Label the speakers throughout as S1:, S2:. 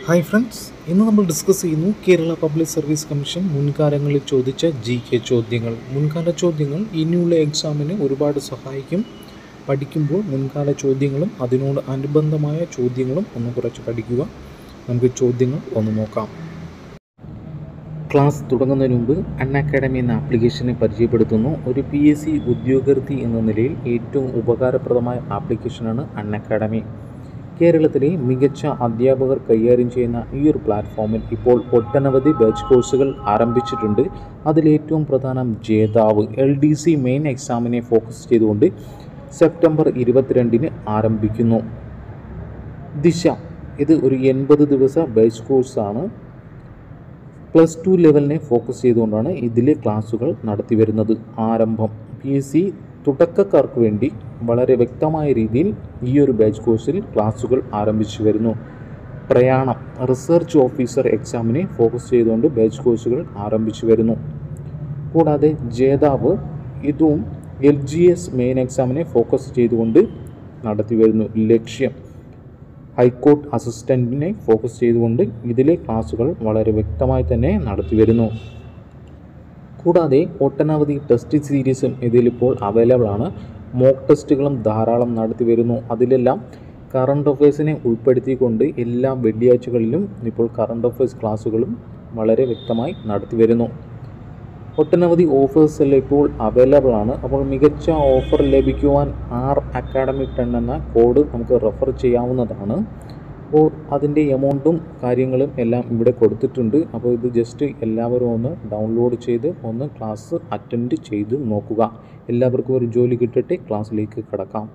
S1: hi friends ഇന്ന് നമ്മൾ discuss ചെയ്യുന്നു കേരള പബ്ലിക് സർവീസ് കമ്മീഷൻ മുൻകാലങ്ങളിൽ ചോദിച്ച ജി കെ ചോദ്യങ്ങൾ മുൻകാല ചോദ്യങ്ങൾ ഇനിയുള്ള എക്സാമിന് ഒരുപാട് സഹായിക്കും പഠിക്കുമ്പോൾ മുൻകാല ചോദ്യങ്ങളും അതിനോട് അനുബന്ധമായ ചോദ്യങ്ങളും ഒന്ന് കുറച്ച് പഠിക്കുക നമുക്ക് ചോദ്യങ്ങൾ ഒന്ന് നോക്കാം ക്ലാസ് തുടങ്ങുന്നതിന് മുമ്പ് അൺ അക്കാഡമി എന്ന ആപ്ലിക്കേഷനെ പരിചയപ്പെടുത്തുന്നു ഒരു പി എസ് സി ഉദ്യോഗാർത്ഥി എന്ന നിലയിൽ ഏറ്റവും ഉപകാരപ്രദമായ ആപ്ലിക്കേഷനാണ് അൺ അക്കാഡമി കേരളത്തിലെ മികച്ച അധ്യാപകർ കൈകാര്യം ചെയ്യുന്ന ഈ ഒരു പ്ലാറ്റ്ഫോമിൽ ഇപ്പോൾ ഒട്ടനവധി ബാച്ച് കോഴ്സുകൾ ആരംഭിച്ചിട്ടുണ്ട് അതിലേറ്റവും പ്രധാനം ജേതാവ് എൽ ഡി സി മെയിൻ എക്സാമിനെ ഫോക്കസ് ചെയ്തുകൊണ്ട് സെപ്റ്റംബർ ഇരുപത്തിരണ്ടിന് ആരംഭിക്കുന്നു ദിശ ഇത് ഒരു എൺപത് ദിവസ ബാച്ച് കോഴ്സാണ് പ്ലസ് ടു ലെവലിനെ ഫോക്കസ് ചെയ്തുകൊണ്ടാണ് ഇതിലെ ക്ലാസ്സുകൾ നടത്തി വരുന്നത് ആരംഭം പി എസ് സി തുടക്കക്കാർക്ക് വേണ്ടി വളരെ വ്യക്തമായ രീതിയിൽ ഈ ഒരു ബാച്ച് കോഴ്സിൽ ക്ലാസ്സുകൾ ആരംഭിച്ചു വരുന്നു പ്രയാണം റിസർച്ച് ഓഫീസർ എക്സാമിനെ ഫോക്കസ് ചെയ്തുകൊണ്ട് ബാച്ച് കോഴ്സുകൾ ആരംഭിച്ചു വരുന്നു കൂടാതെ ജേതാവ് ഇതും എൽ ജി എസ് മെയിൻ എക്സാമിനെ ഫോക്കസ് ചെയ്തുകൊണ്ട് നടത്തി വരുന്നു ലക്ഷ്യം ഹൈക്കോർട്ട് അസിസ്റ്റൻറ്റിനെ ഫോക്കസ് ചെയ്തുകൊണ്ട് ഇതിലെ ക്ലാസ്സുകൾ വളരെ വ്യക്തമായി തന്നെ നടത്തി വരുന്നു കൂടാതെ ഒട്ടനവധി ടെസ്റ്റ് സീരീസും ഇതിലിപ്പോൾ അവൈലബിൾ ആണ് മോക്ക് ടെസ്റ്റുകളും ധാരാളം നടത്തി വരുന്നു അതിലെല്ലാം കറണ്ട് അഫയേഴ്സിനെ ഉൾപ്പെടുത്തിക്കൊണ്ട് എല്ലാ വെള്ളിയാഴ്ചകളിലും ഇപ്പോൾ കറണ്ട് അഫയേഴ്സ് ക്ലാസ്സുകളും വളരെ വ്യക്തമായി നടത്തി വരുന്നു ഒട്ടനവധി ഓഫേഴ്സ് എല്ലാം ഇപ്പോൾ അവൈലബിൾ ആണ് അപ്പോൾ മികച്ച ഓഫർ ലഭിക്കുവാൻ ആർ അക്കാഡമിക് ടെൻ എന്ന കോഡ് നമുക്ക് റെഫർ ചെയ്യാവുന്നതാണ് അപ്പോൾ അതിൻ്റെ എമൗണ്ടും കാര്യങ്ങളും എല്ലാം ഇവിടെ കൊടുത്തിട്ടുണ്ട് അപ്പോൾ ഇത് ജസ്റ്റ് എല്ലാവരും ഒന്ന് ഡൗൺലോഡ് ചെയ്ത് ഒന്ന് ക്ലാസ് അറ്റൻഡ് ചെയ്ത് നോക്കുക എല്ലാവർക്കും ഒരു ജോലി കിട്ടട്ടെ ക്ലാസ്സിലേക്ക് കടക്കാം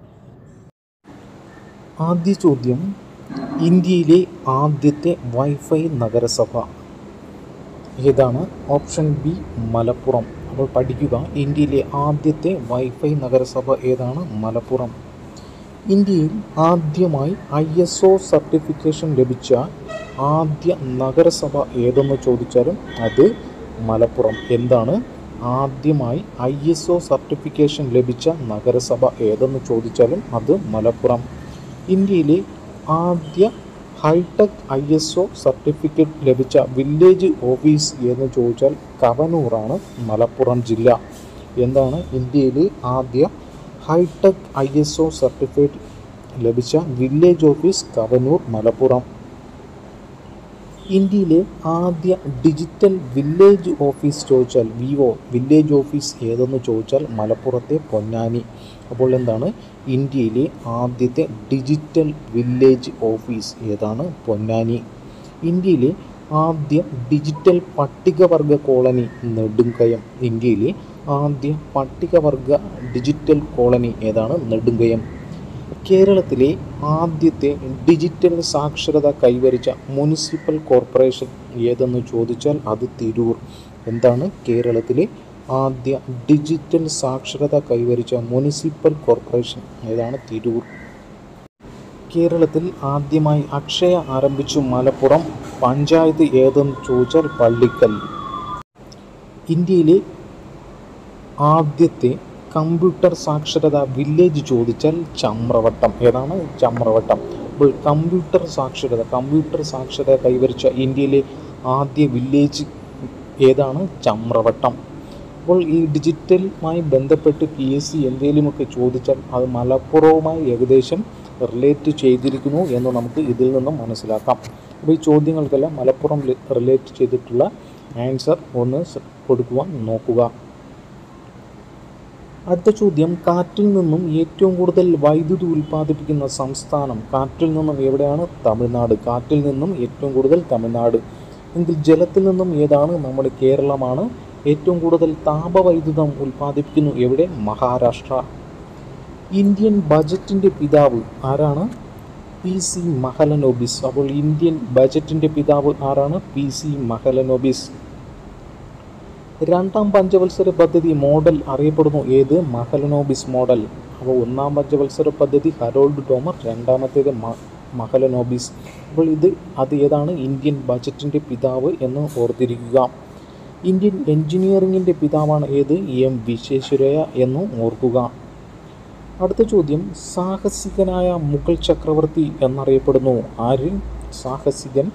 S1: ആദ്യ ചോദ്യം ഇന്ത്യയിലെ ആദ്യത്തെ വൈഫൈ നഗരസഭ ഏതാണ് ഓപ്ഷൻ ബി മലപ്പുറം അപ്പോൾ പഠിക്കുക ഇന്ത്യയിലെ ആദ്യത്തെ വൈഫൈ നഗരസഭ ഏതാണ് മലപ്പുറം ഇന്ത്യയിൽ ആദ്യമായി ഐ എസ് ഒ സർട്ടിഫിക്കേഷൻ ലഭിച്ച ആദ്യ നഗരസഭ ഏതെന്ന് ചോദിച്ചാലും അത് മലപ്പുറം എന്താണ് ആദ്യമായി ഐ എസ് ഒ സർട്ടിഫിക്കേഷൻ ലഭിച്ച നഗരസഭ ഏതെന്ന് ചോദിച്ചാലും അത് മലപ്പുറം ഇന്ത്യയിലെ ആദ്യ hi tech I S O certificate ലഭിച്ച വില്ലേജ് ഓഫീസ് എന്ന് ചോദിച്ചാൽ കവനൂറാണ് മലപ്പുറം ജില്ല എന്താണ് ഇന്ത്യയിലെ ആദ്യ hi tech I S O certificate ലഭിച്ച വില്ലേജ് ഓഫീസ് കവനൂർ മലപ്പുറം ഇന്ത്യയിലെ ആദ്യ ഡിജിറ്റൽ വില്ലേജ് ഓഫീസ് ചോദിച്ചാൽ വിവോ വില്ലേജ് ഓഫീസ് ഏതെന്ന് ചോദിച്ചാൽ മലപ്പുറത്തെ പൊന്നാനി അപ്പോൾ എന്താണ് ഇന്ത്യയിലെ ആദ്യത്തെ ഡിജിറ്റൽ വില്ലേജ് ഓഫീസ് ഏതാണ് പൊന്നാനി ഇന്ത്യയിലെ ആദ്യ ഡിജിറ്റൽ പട്ടികവർഗ കോളനി നെടുങ്കയം ഇന്ത്യയിലെ ആദ്യ പട്ടികവർഗ ഡിജിറ്റൽ കോളനി ഏതാണ് നെടുങ്കയം കേരളത്തിലെ ആദ്യത്തെ ഡിജിറ്റൽ സാക്ഷരത കൈവരിച്ച മുനിസിപ്പൽ കോർപ്പറേഷൻ ഏതെന്ന് ചോദിച്ചാൽ അത് തിരൂർ എന്താണ് കേരളത്തിലെ ആദ്യ ഡിജിറ്റൽ സാക്ഷരത കൈവരിച്ച മുനിസിപ്പൽ കോർപ്പറേഷൻ ഏതാണ് തിരൂർ കേരളത്തിൽ ആദ്യമായി അക്ഷയ ആരംഭിച്ചു മലപ്പുറം പഞ്ചായത്ത് ഏതെന്ന് ചോദിച്ചാൽ പള്ളിക്കൽ ഇന്ത്യയിലെ ആദ്യത്തെ കമ്പ്യൂട്ടർ സാക്ഷരത വില്ലേജ് ചോദിച്ചാൽ ചമ്രവട്ടം ഏതാണ് ചമ്രവട്ടം അപ്പോൾ കമ്പ്യൂട്ടർ സാക്ഷരത കമ്പ്യൂട്ടർ സാക്ഷരത കൈവരിച്ച ഇന്ത്യയിലെ ആദ്യ വില്ലേജ് ഏതാണ് ചമ്രവട്ടം അപ്പോൾ ഈ ഡിജിറ്റലുമായി ബന്ധപ്പെട്ട് പി എസ് സി എന്തെങ്കിലുമൊക്കെ ചോദിച്ചാൽ അത് മലപ്പുറവുമായി ഏകദേശം റിലേറ്റ് ചെയ്തിരിക്കുന്നു എന്ന് നമുക്ക് ഇതിൽ നിന്നും മനസ്സിലാക്കാം അപ്പോൾ ഈ ചോദ്യങ്ങൾക്കെല്ലാം മലപ്പുറം റിലേറ്റ് ചെയ്തിട്ടുള്ള ആൻസർ ഒന്ന് കൊടുക്കുവാൻ നോക്കുക അടുത്ത ചോദ്യം കാറ്റിൽ നിന്നും ഏറ്റവും കൂടുതൽ വൈദ്യുതി ഉൽപ്പാദിപ്പിക്കുന്ന സംസ്ഥാനം കാറ്റിൽ നിന്നും എവിടെയാണ് തമിഴ്നാട് കാറ്റിൽ നിന്നും ഏറ്റവും കൂടുതൽ തമിഴ്നാട് എങ്കിൽ ജലത്തിൽ നിന്നും ഏതാണ് നമ്മുടെ കേരളമാണ് ഏറ്റവും കൂടുതൽ താപവൈദ്യുതം ഉൽപ്പാദിപ്പിക്കുന്നു എവിടെ മഹാരാഷ്ട്ര ഇന്ത്യൻ ബജറ്റിൻ്റെ പിതാവ് ആരാണ് പി സി മഹലനോബിസ് അപ്പോൾ ഇന്ത്യൻ ബജറ്റിൻ്റെ പിതാവ് ആരാണ് പി സി മഹലനോബിസ് രണ്ടാം പഞ്ചവത്സര പദ്ധതി മോഡൽ അറിയപ്പെടുന്നു ഏത് മഹലനോബിസ് മോഡൽ അപ്പോൾ ഒന്നാം പഞ്ചവത്സര പദ്ധതി ഹരോൾഡ് ടോമർ രണ്ടാമത്തേത് മഹലനോബിസ് അപ്പോൾ ഇത് അത് ഏതാണ് ഇന്ത്യൻ ബജറ്റിൻ്റെ പിതാവ് എന്ന് ഓർത്തിരിക്കുക ഇന്ത്യൻ എഞ്ചിനീയറിംഗിൻ്റെ പിതാവാണ് ഏത് എം വിശ്വേശ്വരയ്യ എന്ന് ഓർക്കുക അടുത്ത ചോദ്യം സാഹസികനായ മുഗൾ ചക്രവർത്തി എന്നറിയപ്പെടുന്നു ആര് സാഹസികൻ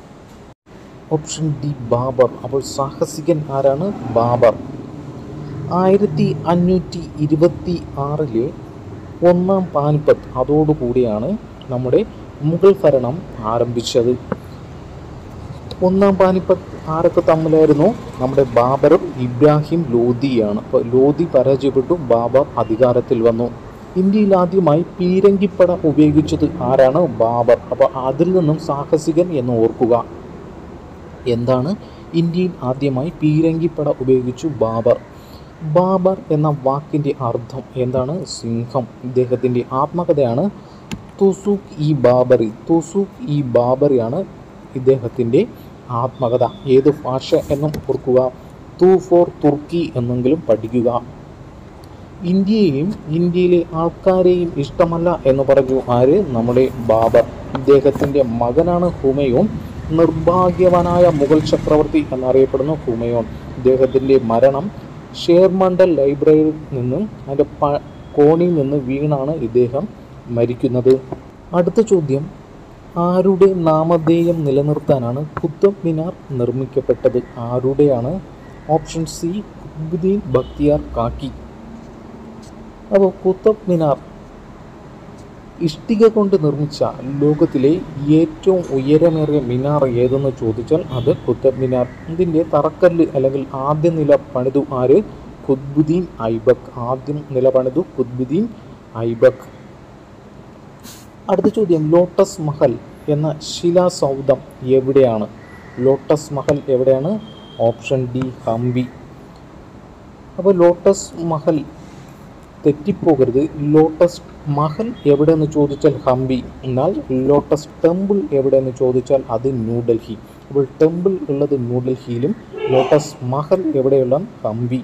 S1: ഓപ്ഷൻ ഡി ബാബർ അപ്പോൾ സാഹസികൻ ആരാണ് ബാബർ ആയിരത്തി അഞ്ഞൂറ്റി ഇരുപത്തി ആറിലെ ഒന്നാം പാനിപ്പത്ത് അതോടുകൂടിയാണ് നമ്മുടെ മുഗൾ ഭരണം ആരംഭിച്ചത് ഒന്നാം പാനിപ്പത്ത് ആരൊക്കെ തമ്മിലായിരുന്നു നമ്മുടെ ബാബറും ഇബ്രാഹിം ലോധിയാണ് അപ്പോൾ ലോധി പരാജയപ്പെട്ടു ബാബർ അധികാരത്തിൽ വന്നു ഇന്ത്യയിൽ ആദ്യമായി പീരങ്കിപ്പട ഉപയോഗിച്ചത് ആരാണ് ബാബർ അപ്പോൾ അതിൽ നിന്നും സാഹസികൻ എന്ന് ഓർക്കുക എന്താണ് ഇന്ത്യയിൽ ആദ്യമായി പീരങ്കിപ്പട ഉപയോഗിച്ചു ബാബർ ബാബർ എന്ന വാക്കിൻ്റെ അർത്ഥം എന്താണ് സിംഹം ഇദ്ദേഹത്തിൻ്റെ ആത്മകഥയാണ് തുസൂഖ് ഇ ബാബറി തുസൂഖ് ഇ ബാബറിയാണ് ഇദ്ദേഹത്തിൻ്റെ ആത്മകഥ ഏത് ഭാഷ എന്നും ഓർക്കുക ടു ഫോർ തുർക്കി എന്നെങ്കിലും പഠിക്കുക ഇന്ത്യയെയും ഇന്ത്യയിലെ ആൾക്കാരെയും ഇഷ്ടമല്ല എന്ന് പറഞ്ഞു ആര് നമ്മുടെ ബാബർ ഇദ്ദേഹത്തിൻ്റെ മകനാണ് ഹുമയൂൺ നിർഭാഗ്യവാനായ മുഗൾ ചക്രവർത്തി എന്നറിയപ്പെടുന്ന ഹുമയൂൺ ഇദ്ദേഹത്തിൻ്റെ മരണം ഷേർമണ്ടൽ ലൈബ്രറിയിൽ നിന്നും അതിൻ്റെ പ കോണിൽ നിന്ന് വീണാണ് ഇദ്ദേഹം മരിക്കുന്നത് അടുത്ത ചോദ്യം ആരുടെ നാമധേയം നിലനിർത്താനാണ് കുത്തബ് മിനാർ നിർമ്മിക്കപ്പെട്ടത് ആരുടെയാണ് ഓപ്ഷൻ സി കുത്തുബുദ്ദീൻ ബക്തിയാർ കാക്കി അപ്പോൾ കുത്തബ് മിനാർ ഇഷ്ടിക കൊണ്ട് നിർമ്മിച്ച ലോകത്തിലെ ഏറ്റവും ഉയരമേറിയ മിനാർ ഏതെന്ന് ചോദിച്ചാൽ അത് കുത്തബ് മിനാർ ഇതിൻ്റെ തറക്കല്ല് അല്ലെങ്കിൽ ആദ്യ നില പണിതു ആര് കുത്ബുദ്ദീൻ ഐബക് ആദ്യം നില പണിതു കുത്ബുദ്ദീൻ ഐബക് അടുത്ത ചോദ്യം ലോട്ടസ് മഹൽ എന്ന ശിലാസൗധം എവിടെയാണ് ലോട്ടസ് മഹൽ എവിടെയാണ് ഓപ്ഷൻ ഡി ഹംപി അപ്പോൾ ലോട്ടസ് മഹൽ തെറ്റിപ്പോകരുത് ലോട്ടസ് മഹൽ എവിടെയെന്ന് ചോദിച്ചാൽ ഹംപി എന്നാൽ ലോട്ടസ് ടെമ്പിൾ എവിടെയെന്ന് ചോദിച്ചാൽ അത് ന്യൂഡൽഹി അപ്പോൾ ടെമ്പിൾ ഉള്ളത് ന്യൂഡൽഹിയിലും ലോട്ടസ് മഹൽ എവിടെയുള്ള ഹംപി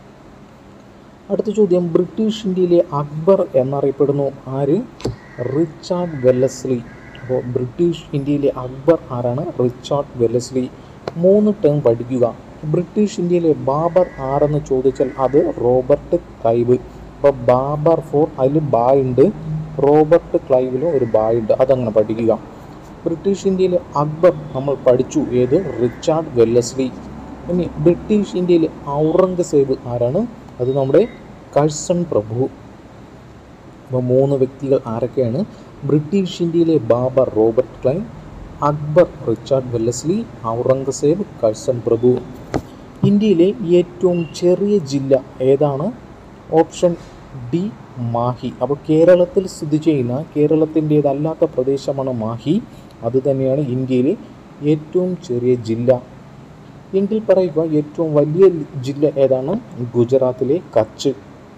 S1: അടുത്ത ചോദ്യം ബ്രിട്ടീഷ് ഇന്ത്യയിലെ അക്ബർ എന്നറിയപ്പെടുന്നു ആര് റിച്ചാർഡ് വെല്ലസ്ലി അപ്പോൾ ബ്രിട്ടീഷ് ഇന്ത്യയിലെ അക്ബർ ആരാണ് റിച്ചാർഡ് വെല്ലസ്ലി മൂന്ന് ടേം പഠിക്കുക ബ്രിട്ടീഷ് ഇന്ത്യയിലെ ബാബർ ആരെന്ന് ചോദിച്ചാൽ അത് റോബർട്ട് ക്ലൈവ് അപ്പോൾ ബാബർ ഫോർ അതിൽ ബാ ഉണ്ട് റോബർട്ട് ക്ലൈവിലും ഒരു ബാ ഉണ്ട് അതങ്ങനെ പഠിക്കുക ബ്രിട്ടീഷ് ഇന്ത്യയിലെ അക്ബർ നമ്മൾ പഠിച്ചു ഏത് റിച്ചാർഡ് വെല്ലസ്ലി ഇനി ബ്രിട്ടീഷ് ഇന്ത്യയിലെ ഔറംഗസേബ് ആരാണ് അത് നമ്മുടെ കഴ്സൺ പ്രഭു അപ്പോൾ മൂന്ന് വ്യക്തികൾ ആരൊക്കെയാണ് ബ്രിട്ടീഷ് ഇന്ത്യയിലെ Babur Robert Clive Akbar Richard Wellesley Aurangzeb Curzon പ്രഭു ഇന്ത്യയിലെ ഏറ്റവും ചെറിയ ജില്ല ഏതാണ് ഓപ്ഷൻ ഡി മാഹി അപ്പോൾ കേരളത്തിൽ സ്ഥിതി ചെയ്യുന്ന കേരളത്തിൻ്റേതല്ലാത്ത പ്രദേശമാണ് മാഹി അത് തന്നെയാണ് ഇന്ത്യയിലെ ഏറ്റവും ചെറിയ ജില്ല എങ്കിൽ പറയുക ഏറ്റവും വലിയ ജില്ല ഏതാണ് ഗുജറാത്തിലെ കച്ച്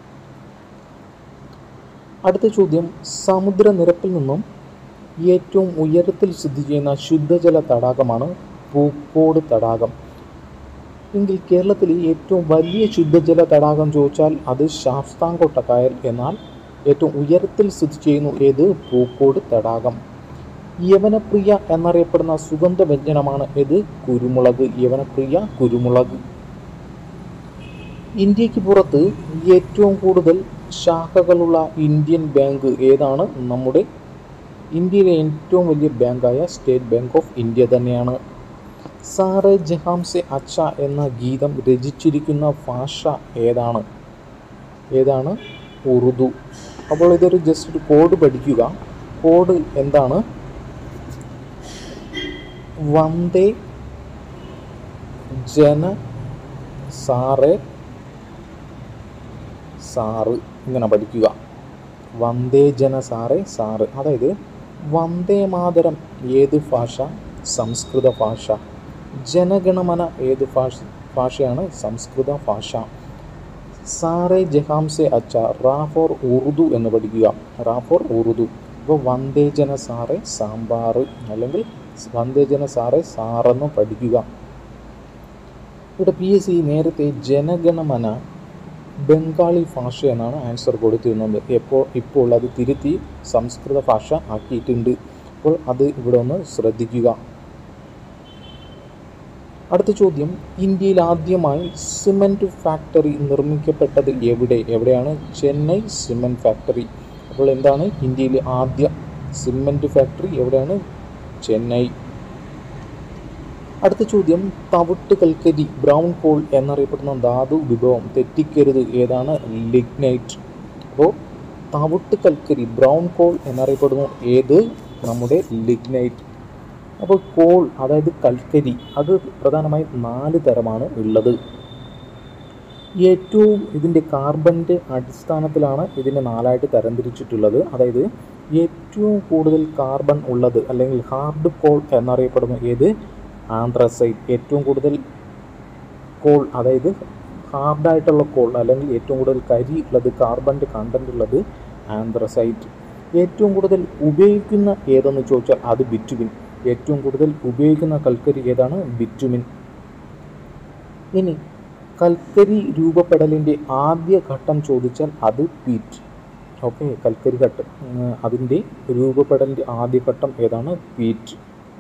S1: അടുത്ത ചോദ്യം സമുദ്രനിരപ്പിൽ നിന്നും ഏറ്റവും ഉയരത്തിൽ സ്ഥിതി ചെയ്യുന്ന ശുദ്ധജല തടാകമാണ് പൂക്കോട് തടാകം എങ്കിൽ കേരളത്തിലെ ഏറ്റവും വലിയ ശുദ്ധജല തടാകം ചോദിച്ചാൽ അത് ശാസ്താംകോട്ട കായൽ എന്നാൽ ഏറ്റവും ഉയരത്തിൽ സ്ഥിതി ചെയ്യുന്നു ഏത് പൂക്കോട് തടാകം യവനപ്രിയ എന്നറിയപ്പെടുന്ന സുഗന്ധ വ്യഞ്ജനമാണ് ഇത് കുരുമുളക് യവനപ്രിയ കുരുമുളക് ഇന്ത്യക്ക് പുറത്ത് ഏറ്റവും കൂടുതൽ ശാഖകളുള്ള ഇന്ത്യൻ ബാങ്ക് ഏതാണ് നമ്മുടെ ഇന്ത്യയിലെ ഏറ്റവും വലിയ ബാങ്കായ സ്റ്റേറ്റ് ബാങ്ക് ഓഫ് ഇന്ത്യ തന്നെയാണ് സാറെ ജഹാംസെ അച്ച എന്ന ഗീതം രചിച്ചിരിക്കുന്ന ഭാഷ ഏതാണ് ഏതാണ് ഉറുദു അപ്പോൾ ഇതൊരു ജസ്റ്റ് ഒരു കോഡ് പഠിക്കുക കോഡ് എന്താണ് വന്ദേ ജന സാറെ സാറ് ഇങ്ങനെ പഠിക്കുക വന്ദേ ജന സാറെ സാറ് അതായത് വന്ദേ മാതരം ഏത് ഭാഷ സംസ്കൃത ഭാഷ ജനഗണമന ഏത് ഭാഷ ഭാഷയാണ് സംസ്കൃത ഭാഷ സാറെ ജഹാംസെ അച്ച റാഫോർ ഉറുദു എന്ന് പഠിക്കുക റാഫോർ ഉറുദു അപ്പോൾ വന്ദേ ജന സാറെ സാമ്പാർ അല്ലെങ്കിൽ വന്ദേ ജന സാറെ സാറെന്ന് പഠിക്കുക ഇവിടെ പി എസ് സി നേരത്തെ ജനഗണമന ബംഗാളി ഭാഷ എന്നാണ് ആൻസർ കൊടുത്തിരുന്നത് എപ്പോൾ ഇപ്പോൾ അത് തിരുത്തി സംസ്കൃത ഭാഷ ആക്കിയിട്ടുണ്ട് അപ്പോൾ അത് ഇവിടെ ഒന്ന് ശ്രദ്ധിക്കുക അടുത്ത ചോദ്യം ഇന്ത്യയിൽ ആദ്യമായി സിമൻറ്റ് ഫാക്ടറി നിർമ്മിക്കപ്പെട്ടത് എവിടെ എവിടെയാണ് ചെന്നൈ സിമൻറ്റ് ഫാക്ടറി അപ്പോൾ എന്താണ് ഇന്ത്യയിലെ ആദ്യ സിമൻറ്റ് ഫാക്ടറി എവിടെയാണ് ചെന്നൈ അടുത്ത ചോദ്യം തവിട്ട് കൽക്കരി ബ്രൗൺ കോൾ എന്നറിയപ്പെടുന്ന ധാതു വിഭവം തെറ്റിക്കരുത് ഏതാണ് ലിഗ്നൈറ്റ് അപ്പോൾ തവിട്ട് കൽക്കരി ബ്രൗൺ കോൾ എന്നറിയപ്പെടുന്നു ഏത് നമ്മുടെ ലിഗ്നൈറ്റ് അപ്പോൾ കോൾ അതായത് കൽക്കരി അത് പ്രധാനമായും നാല് തരമാണ് ഉള്ളത് ഏറ്റവും ഇതിൻ്റെ കാർബണിൻ്റെ അടിസ്ഥാനത്തിലാണ് ഇതിനെ നാലായിട്ട് തരംതിരിച്ചിട്ടുള്ളത് അതായത് ഏറ്റവും കൂടുതൽ കാർബൺ ഉള്ളത് അല്ലെങ്കിൽ ഹാർഡ് കോൾ എന്നറിയപ്പെടുന്ന ഏത് ആന്ത്രസൈറ്റ് ഏറ്റവും കൂടുതൽ കോൾ അതായത് ഹാർഡായിട്ടുള്ള കോൾ അല്ലെങ്കിൽ ഏറ്റവും കൂടുതൽ കരി ഉള്ളത് കാർബണിൻ്റെ കണ്ടന്റ് ഉള്ളത് ആന്ത്രസൈറ്റ് ഏറ്റവും കൂടുതൽ ഉപയോഗിക്കുന്ന ഏതെന്ന് ചോദിച്ചാൽ അത് ബിറ്റുമിൻ ഏറ്റവും കൂടുതൽ ഉപയോഗിക്കുന്ന കൽക്കരി ഏതാണ് ബിറ്റുമിൻ ഇനി കൽക്കരി രൂപപ്പെടലിൻ്റെ ആദ്യ ഘട്ടം ചോദിച്ചാൽ അത് പീറ്റ് ഓക്കെ കൽക്കരി ഘട്ടം അതിൻ്റെ രൂപപ്പെടലിൻ്റെ ആദ്യ ഘട്ടം ഏതാണ് പീറ്റ്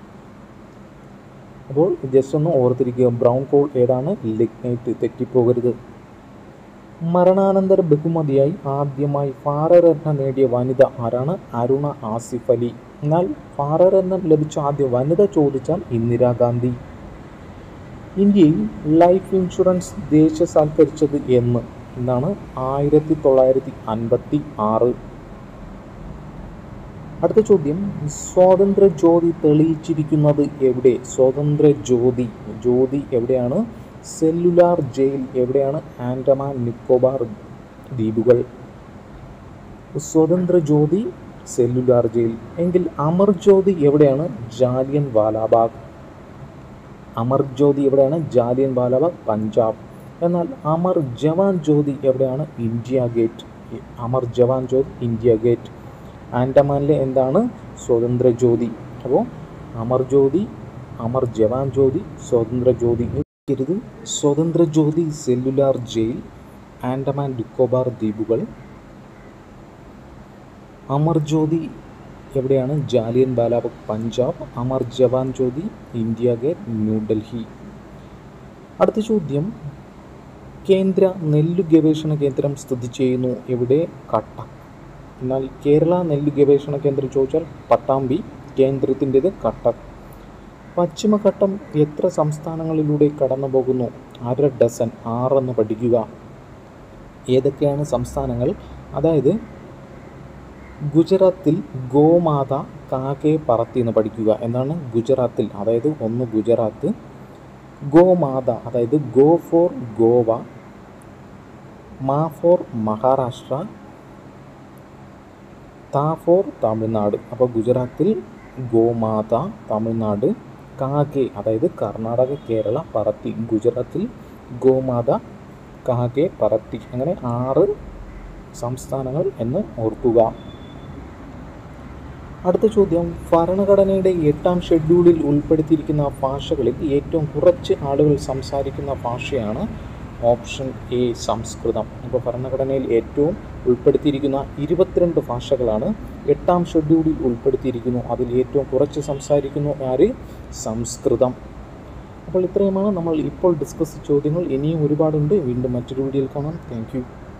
S1: അപ്പോൾ ജസ്റ്റ് ഒന്ന് ഓർത്തിരിക്കുക ബ്രൗൺ കോൾ ഏതാണ് ലിഗ്നൈറ്റ് തെറ്റിപ്പോകരുത് മരണാനന്തര ബഹുമതിയായി ആദ്യമായി ഭാരതരത്ന നേടിയ വനിത ആരാണ് അരുണ ആസിഫ് അലി എന്നാൽ ഭാരതരത്നം ലഭിച്ച ആദ്യ വനിത ചോദിച്ചാൽ ഇന്ദിരാഗാന്ധി ഇന്ത്യയിൽ ലൈഫ് ഇൻഷുറൻസ് ദേശസാൽക്കരിച്ചത് എന്ന് എന്നാണ് ആയിരത്തി തൊള്ളായിരത്തി അൻപത്തി ആറ് അടുത്ത ചോദ്യം സ്വാതന്ത്ര്യ ജ്യോതി തെളിയിച്ചിരിക്കുന്നത് എവിടെ സ്വാതന്ത്ര്യ ജ്യോതി ജ്യോതി എവിടെയാണ് സെല്ലുലാർ ജയിൽ എവിടെയാണ് ആൻഡമാൻ നിക്കോബാർ ദ്വീപുകൾ സ്വതന്ത്ര ജ്യോതി സെല്ലുലാർ ജയിൽ എങ്കിൽ അമർ ജ്യോതി എവിടെയാണ് ജാലിയൻ വാലാബാഗ് അമർ ജ്യോതി എവിടെയാണ് ജാലിയൻ വാലാബാഗ് പഞ്ചാബ് എന്നാൽ അമർ ജവാൻ ജ്യോതി എവിടെയാണ് India Gate Amar Jawan Jyoti India Gate ആൻഡമാനിലെ എന്താണ് സ്വതന്ത്ര ജ്യോതി അപ്പോൾ അമർ ജ്യോതി അമർ ജവാൻ ജ്യോതി സ്വതന്ത്ര ജ്യോതി കരുത് സ്വതന്ത്ര ജ്യോതി സെല്ലുലാർ ജയിൽ ആൻഡമാൻ നിക്കോബാർ ദ്വീപുകൾ അമർ ജ്യോതി എവിടെയാണ് ജാലിയൻ വാലാബാഗ് പഞ്ചാബ് അമർ ജവാൻ ജ്യോതി ഇന്ത്യ ഗേറ്റ് ന്യൂഡൽഹി അടുത്ത ചോദ്യം കേന്ദ്ര നെല്ലു ഗവേഷണ കേന്ദ്രം സ്ഥിതി ചെയ്യുന്നു എവിടെ കട്ടക്ക് എന്നാൽ കേരള നെല്ല് ഗവേഷണ കേന്ദ്രം ചോദിച്ചാൽ പട്ടാമ്പി കേന്ദ്രത്തിൻ്റെത് കട്ടക്ക് പശ്ചിമഘട്ടം എത്ര സംസ്ഥാനങ്ങളിലൂടെ കടന്നു പോകുന്നു അര ഡസൻ ആറെന്ന് പഠിക്കുക ഏതൊക്കെയാണ് സംസ്ഥാനങ്ങൾ അതായത് ഗുജറാത്തിൽ ഗോമാത കാക്കെ പറത്തി എന്ന് പഠിക്കുക എന്നാണ് ഗുജറാത്തിൽ അതായത് ഒന്ന് ഗുജറാത്ത് ഗോമാത അതായത് ഗോ ഫോർ ഗോവ മാ ഫോർ മഹാരാഷ്ട്ര താ ഫോർ തമിഴ്നാട് അപ്പോൾ ഗുജറാത്തിൽ ഗോമാത തമിഴ്നാട് കാകെ അതായത് കർണാടക കേരള പറത്തി ഗുജറാത്തിൽ ഗോമാത കാകെ പറത്തി അങ്ങനെ ആറ് സംസ്ഥാനങ്ങൾ എന്ന് ഓർക്കുക അടുത്ത ചോദ്യം ഭരണഘടനയുടെ എട്ടാം ഷെഡ്യൂളിൽ ഉൾപ്പെടുത്തിയിരിക്കുന്ന ഭാഷകളിൽ ഏറ്റവും കുറച്ച് ആളുകൾ സംസാരിക്കുന്ന ഭാഷയാണ് ഓപ്ഷൻ എ സംസ്കൃതം അപ്പോൾ ഭരണഘടനയിൽ ഏറ്റവും ഉൾപ്പെടുത്തിയിരിക്കുന്ന ഇരുപത്തിരണ്ട് ഭാഷകളാണ് എട്ടാം ഷെഡ്യൂളിൽ ഉൾപ്പെടുത്തിയിരിക്കുന്നു അതിൽ ഏറ്റവും കുറച്ച് സംസാരിക്കുന്നു ആര് സംസ്കൃതം അപ്പോൾ ഇത്രയുമാണ് നമ്മൾ ഇപ്പോൾ ഡിസ്കസ് ചോദ്യങ്ങൾ ഇനിയും ഒരുപാടുണ്ട് വീണ്ടും മറ്റൊരു വീഡിയോയിൽ കാണാം താങ്ക്